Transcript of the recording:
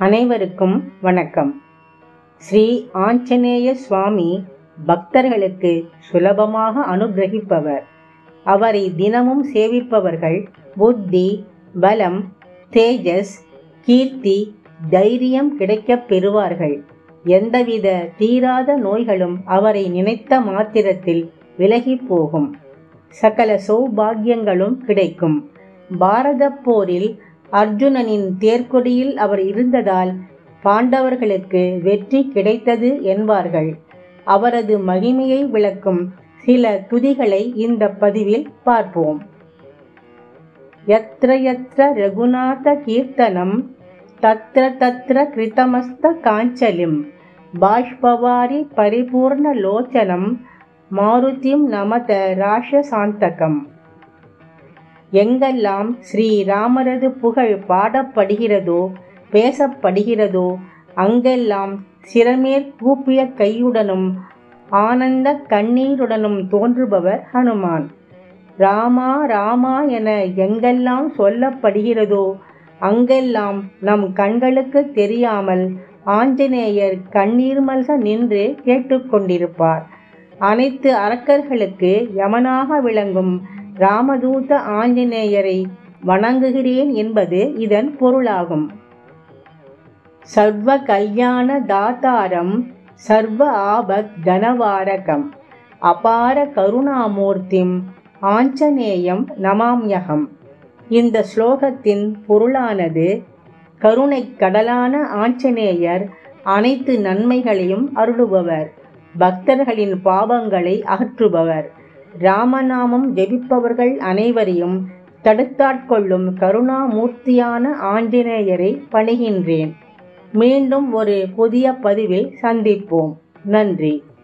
அனைவருக்கும் வணக்கம் ஸ்ரீ ஆஞ்சநேய சுவாமி பக்தர்களுக்கு சுலபமாக அனுகிரகிப்பவர் அவரை தினமும் சேவிப்பவர்கள் புத்தி பலம் தேஜஸ் கீர்த்தி தைரியம் கிடைக்கப் பெறுவார்கள் எந்தவித தீராத நோய்களும் அவரை நினைத்த மாத்திரத்தில் விலகி போகும் சகல சௌபாகியங்களும் கிடைக்கும் பாரத போரில் அர்ஜுனனின் தேர்க்கொடியில் அவர் இருந்ததால் பாண்டவர்களுக்கு வெற்றி கிடைத்தது என்பார்கள் அவரது மகிமையை விளக்கும் சில துதிகளை இந்த பதிவில் பார்ப்போம் யத்ர யத்ர ரகுநாத கீர்த்தனம் தத்ர தத்ர கிருதமஸ்த காஞ்சலிம் பாஷ்பவாரி பரிபூர்ண லோச்சனம் மாருதிம் நமத ராஷசாந்தகம் எங்கெல்லாம் ஸ்ரீராமரது புகழ் பாடப்படுகிறதோ பேசப்படுகிறதோ அங்கெல்லாம் சிறமேற் கூப்பிய கையுடனும் ஆனந்த கண்ணீருடனும் தோன்றுபவர் ஹனுமான் ராமா ராமா என எங்கெல்லாம் சொல்லப்படுகிறதோ அங்கெல்லாம் நம் கண்களுக்கு தெரியாமல் ஆஞ்சநேயர் கண்ணீர் மல்க நின்று கேட்டுக்கொண்டிருப்பார் அனைத்து அரக்கர்களுக்கு யமனாக விளங்கும் ராமதூத ஆஞ்சநேயரை வணங்குகிறேன் என்பது இதன் பொருளாகும் சர்வ கல்யாண தாத்தாரம் சர்வ ஆபத் கனவாரகம் அபார கருணாமூர்த்திம் ஆஞ்சநேயம் நமாம்யகம் இந்த ஸ்லோகத்தின் பொருளானது கருணை கடலான ஆஞ்சநேயர் அனைத்து நன்மைகளையும் அருளுபவர் பக்தர்களின் பாவங்களை அகற்றுபவர் ராமநாமம் ஜெபிப்பவர்கள் அனைவரையும் தடுத்தாட்கொள்ளும் கருணாமூர்த்தியான ஆஞ்சநேயரை பணிகின்றேன் மீண்டும் ஒரு புதிய பதிவில் சந்திப்போம் நன்றி